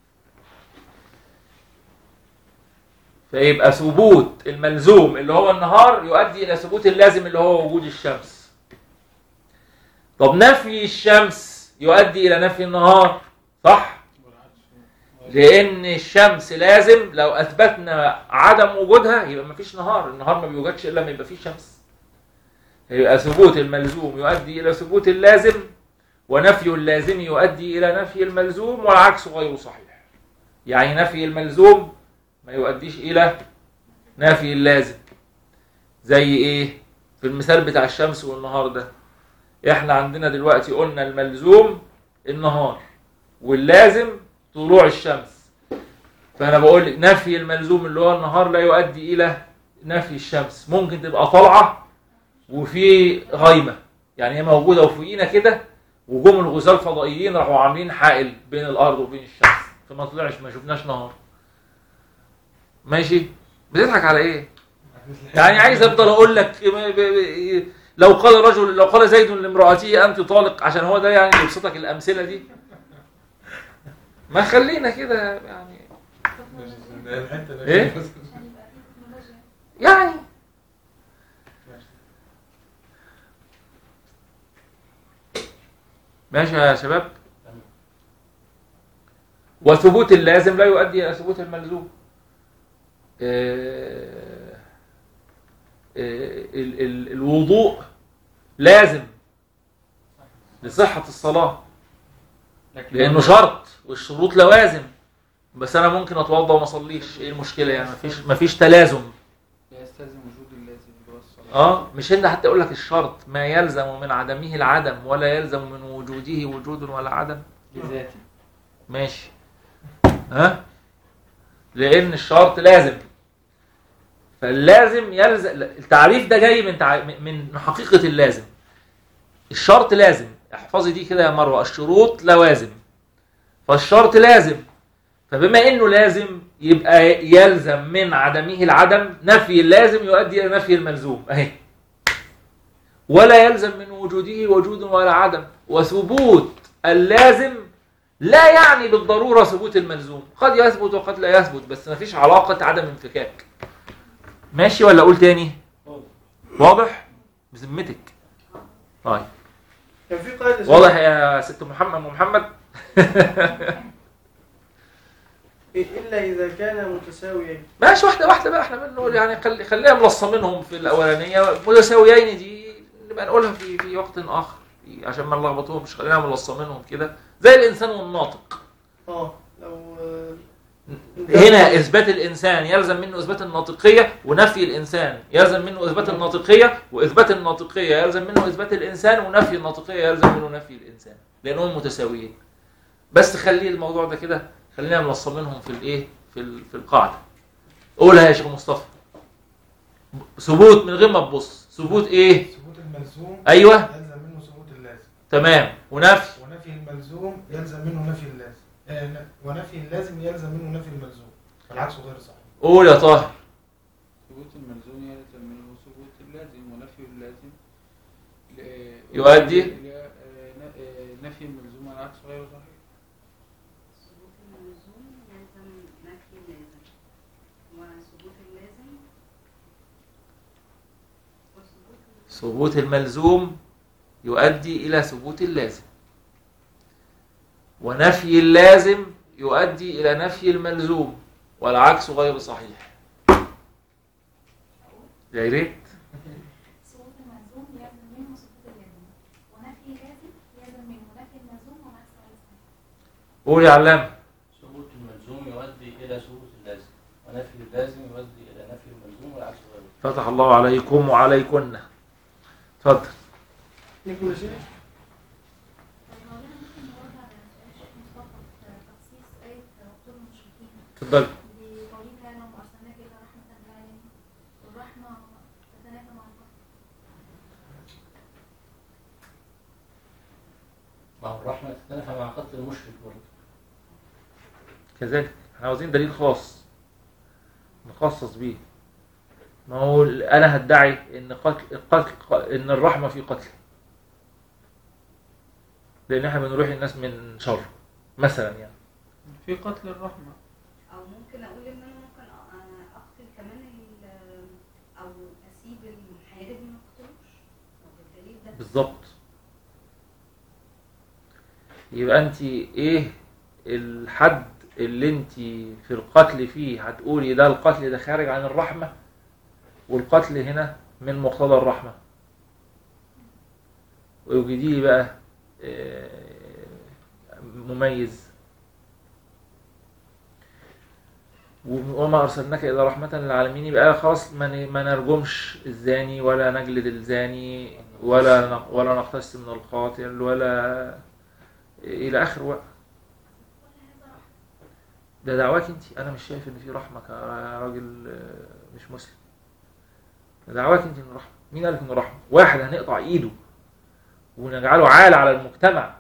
فيبقى ثبوت الملزوم اللي هو النهار يؤدي الى ثبوت اللازم اللي هو وجود الشمس طب نفي الشمس يؤدي الى نفي النهار صح لان الشمس لازم لو اثبتنا عدم وجودها يبقى مفيش نهار النهار ما بيوجدش الا لما يبقى فيه شمس يبقى ثبوت الملزوم يؤدي الى ثبوت اللازم ونفي اللازم يؤدي الى نفي الملزوم والعكس غير صحيح يعني نفي الملزوم ما يؤديش الى نفي اللازم زي ايه في المثال بتاع الشمس والنهار ده احنا عندنا دلوقتي قلنا الملزوم النهار واللازم طلوع الشمس فانا بقول لك نفي الملزوم اللي هو النهار لا يؤدي الى نفي الشمس ممكن تبقى طالعه وفي غيمه يعني هي موجوده وفوقينا كده وجم الغزاة الفضائيين راحوا عاملين حائل بين الارض وبين الشمس فما طلعش ما شفناش نهار ماشي بتضحك على ايه يعني عايز افضل اقول لك ب- ب- لو قال رجل لو قال زيد لامرأته انت طالق عشان هو ده يعني يبسطك الامثله دي ما خلينا كده يعني الحته دي إيه؟ عشان يبقى في تكنولوجيا يعني ماشي يا شباب وثبوت اللازم لا يؤدي الى ثبوت الملزوم آه، آه، ال- ال- الوضوء لازم لصحة الصلاة لكن لأنه شرط والشروط لوازم بس أنا ممكن أتوضأ وما أصليش إيه المشكلة يعني مفيش مفيش تلازم يستلزم وجود اللازم اللي هو الصلاة اه مش هنا حتى اقول لك الشرط ما يلزم من عدمه العدم ولا يلزم من وجوده وجود ولا عدم لذاته ماشي ها لان الشرط لازم فاللازم يلزم التعريف ده جاي من تع... من حقيقة اللازم الشرط لازم احفظي دي كده يا مروة الشروط لوازم فالشرط لازم فبما انه لازم يبقى يلزم من عدمه العدم نفي اللازم يؤدي الى نفي الملزوم اهي ولا يلزم من وجوده وجود ولا عدم وثبوت اللازم لا يعني بالضرورة ثبوت الملزوم قد يثبت وقد لا يثبت بس ما فيش علاقة عدم انفكاك ماشي ولا اقول تاني واضح بذمتك طيب كان في قاعدة اسمها واضح يا ست محمد أم محمد إلا إذا كان متساويين ماشي واحدة واحدة بقى احنا بنقول يعني خلي خلينا ملصمينهم في الأولانية متساويين دي نبقى نقولها في في وقت آخر في- عشان ما نلخبطهمش خلينا ملصمينهم كده زي الإنسان والناطق اه لو آه، هنا إثبات الإنسان يلزم منه إثبات الناطقية ونفي الإنسان يلزم منه إثبات الناطقية وإثبات الناطقية يلزم منه إثبات الإنسان ونفي الناطقية يلزم منه نفي الإنسان لأنهم متساويين بس خلي الموضوع ده كده خلينا ملصمينهم في الإيه في ال- في القاعدة قولها يا شيخ مصطفى ثبوت من غير ما تبص ثبوت إيه ثبوت الملزوم أيوه يلزم منه ثبوت اللازم تمام ونفي ونفي الملزوم يلزم منه نفي اللازم آه، ن- ونفي اللازم يلزم منه نفي الملزوم والعكس غير صحيح قول يا طاهر ثبوت الملزوم يلزم منه ثبوت اللازم ونفي اللازم ل- يؤدي؟ إلى آه، ن- آه، نفي الملزوم على العكس غير صحيح ثبوت الملزوم يلزم نفي اللازم وثبوت اللازم وثبوت ثبوت الملزوم يؤدي إلى ثبوت اللازم ونفي اللازم يؤدي إلى نفي الملزوم والعكس غير صحيح يا ريت ثبوت الملزوم يلزم منه ثبوت اللازم ونفي اللازم يلزم منه نفي الملزوم والعكس غير صحيح قول يا علام ثبوت الملزوم يؤدي الى ثبوت اللازم ونفي اللازم يؤدي الى نفي الملزوم والعكس غيره فتح الله عليكم وعليكن اتفضل نكمل يا شيخ طيب مولانا ممكن نرد على سؤال الشيخ مصطفى في تخصيص آية وقتل المشركين اتفضل بقوله تعالى وما أرسلناك إلا رحمة للعالمين والرحمة تتنافى مع الرحمة ما هو الرحمه تتنافى مع قتل المشرك برضه كذلك احنا عاوزين دليل خاص نخصص بيه ما هو انا هدعي ان قتل قتل ان الرحمه في قتل لان احنا بنروح الناس من شر مثلا يعني في قتل الرحمة او ممكن اقول ان انا ممكن أ- أنا اقتل كمان ال- او اسيب الحيوان اللي ما اقتلوش بالدليل ده بالظبط يبقى انت ايه الحد اللي انت في القتل فيه هتقولي ده القتل ده خارج عن الرحمة والقتل هنا من مقتضى الرحمة ويوجدي لي بقى آه، مميز وما ارسلناك الا رحمه للعالمين يبقى خلاص ما ن- ما نرجمش الزاني ولا نجلد الزاني ولا نق- ولا نقتص من القاتل ولا الى اخر وقت ده دعواك انت انا مش شايف ان في رحمه كراجل آه، مش مسلم ده دعواك انت ان رحمه مين قال لك ان رحمه واحد هنقطع ايده ونجعله عالة على المجتمع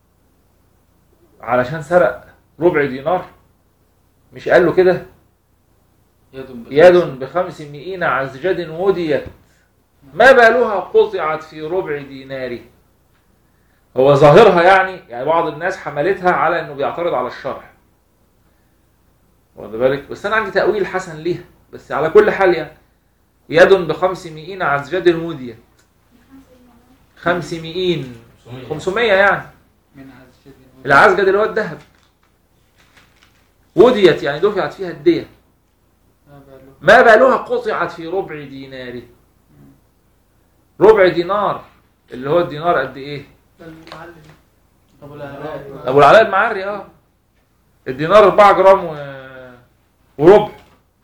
علشان سرق ربع دينار مش قال له كده يد يد بخمس مئين عزجد وديت ما بالها قطعت في ربع دينار هو ظاهرها يعني يعني بعض الناس حملتها على انه بيعترض على الشرع واخد بالك بس انا عندي تأويل حسن ليها بس على كل حال يعني يد بخمس مئين عزجد وديت خمس مئين 500 يعني من عز شد العزجد اللي هو الذهب وديت يعني دفعت فيها الدية ما باله ما بالها قطعت في ربع دينار ربع دينار اللي هو الدينار قد ايه ده المعلم طب العلاء ابو العلاء المعري اه الدينار 4 جرام و... وربع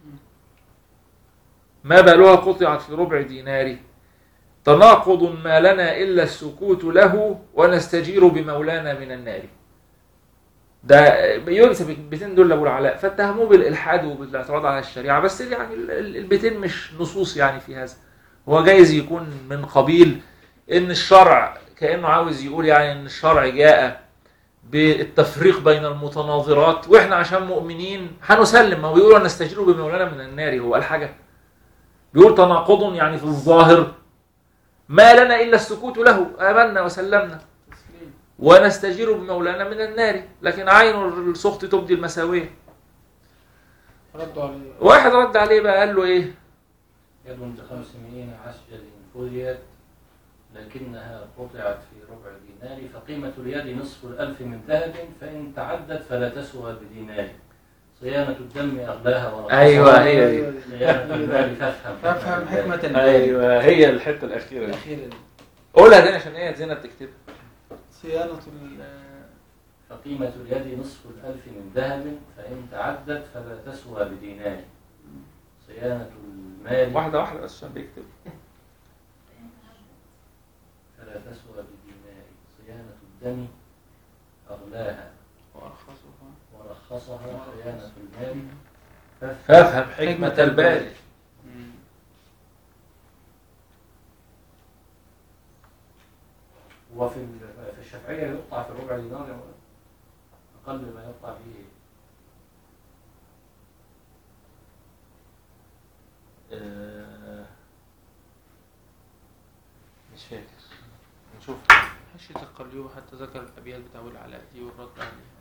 ما بالها قطعت في ربع دينار تناقض ما لنا الا السكوت له ونستجير بمولانا من النار ده ينسب البيتين دول لابو العلاء فاتهموه بالالحاد وبالاعتراض على الشريعه بس يعني ال- ال- البيتين مش نصوص يعني في هذا هو جايز يكون من قبيل ان الشرع كانه عاوز يقول يعني ان الشرع جاء بالتفريق بين المتناظرات واحنا عشان مؤمنين هنسلم ما هو بيقولوا نستجير بمولانا من النار هو قال حاجه بيقول تناقض يعني في الظاهر ما لنا الا السكوت له امنا وسلمنا تسليم ونستجير بمولانا من النار لكن عين السخط تبدي المساويه ردوا عليه واحد رد عليه بقى قال له ايه يد بخمسمائين عسجل فديت لكنها قطعت في ربع دينار فقيمة اليد نصف الألف من ذهب فإن تعدت فلا تسوى بدينار صيانة الدم أغلاها ورخصها ايوه هي دي صيانة المال فافهم فافهم حكمة البال ايوه هي الحته الاخيره دي الأخيرة دي قولها تاني عشان هي زينب تكتبها صيانة ال- فقيمة اليد نصف الألف من ذهب فإن تعدت فلا تسوى بدينار صيانة المال واحده واحده بس عشان بيكتب فلا تسوى بدينار صيانة الدم أغلاها وأرخصها ورخصها صيانة المال فافهم حكمه الباري مم. وفي ال- في الشافعية يقطع في ربع دينار يا مولانا. أقل ما يقطع فيه آه، مش فاكر نشوف حشية القليوب حتى ذكر الأبيات بتاع أبو العلاء دي والرد عليها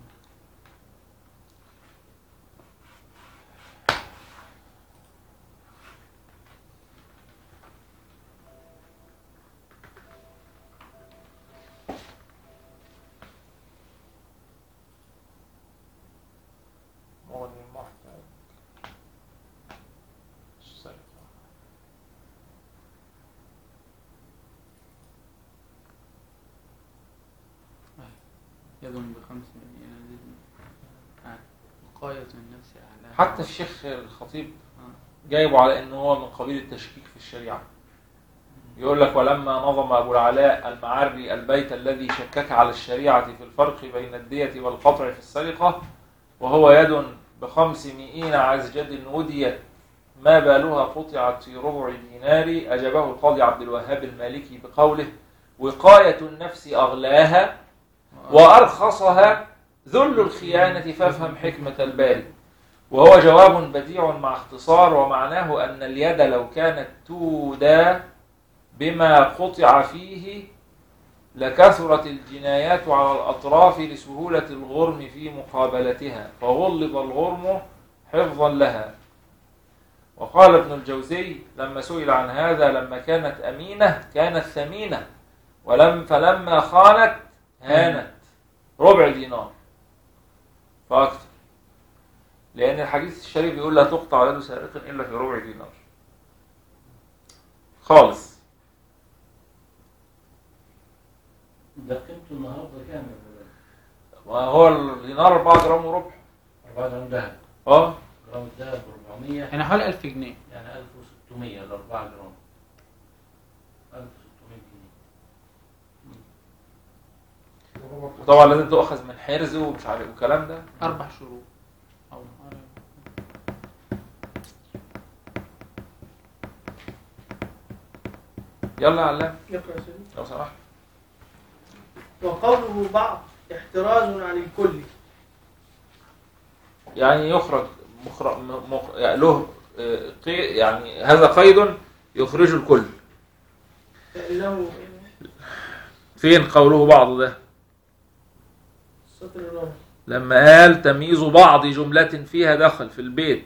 مغني محفل يد بخمس مليون آه. وقاية النفس أعلاها حتى الشيخ الخطيب آه. جايبه على ان هو من قبيل التشكيك في الشريعه يقول لك ولما نظم ابو العلاء المعري البيت الذي شكك على الشريعه في الفرق بين الديه والقطع في السرقه وهو يد بخمسمائين عزجد وديت ما بالها قطعت في ربع دينار اجابه القاضي عبد الوهاب المالكي بقوله وقايه النفس اغلاها وأرخصها ذل الخيانة فافهم حكمة الباري وهو جواب بديع مع اختصار ومعناه أن اليد لو كانت تودى بما قطع فيه لكثرت الجنايات على الأطراف لسهولة الغرم في مقابلتها فغلظ الغرم حفظا لها وقال ابن الجوزي لما سئل عن هذا لما كانت أمينة كانت ثمينة ولم فلما خانت هانت ربع دينار فأكثر لأن الحديث الشريف بيقول لا تقطع يد سارق إلا في ربع دينار خالص ده قيمته النهارده كام يا مولانا؟ وهو الدينار 4 جرام وربع 4 جرام ذهب اه جرام الذهب ب 400 يعني حوالي 1000 جنيه يعني 1600 ل 4 جرام 1600 جنيه وطبعا لازم تؤخذ من حرز ومش عارف والكلام ده أربع شروط أو يلا يا علام يقرأ يا سيدي. لو سمحت وقوله بعض احتراز عن الكل يعني يخرج مخرج مخ... يعني له آه، قي... يعني هذا قيد يخرج الكل فإنه فين قوله بعض ده السطر الرابع لما قال تمييز بعض جملة فيها دخل في البيت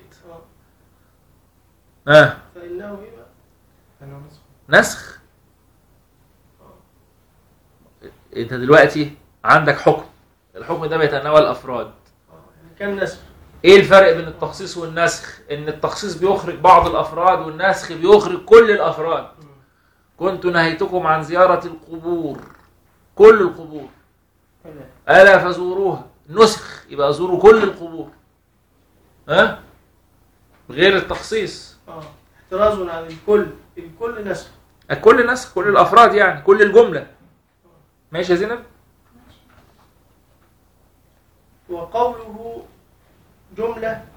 آه. ها فإنه إيه بقى؟ أنا نصف نسخ انت دلوقتي عندك حكم الحكم ده بيتناول افراد آه. يعني كان نسخ ايه الفرق بين التخصيص والنسخ ان التخصيص بيخرج بعض الافراد والنسخ بيخرج كل الافراد كنت نهيتكم عن زيارة القبور كل القبور ألا فزوروها نسخ يبقى زوروا كل القبور ها غير التخصيص اه احتراز عن الكل الكل نسخ كل نسخ كل الافراد يعني كل الجمله ماشي يا زينب وقوله جملة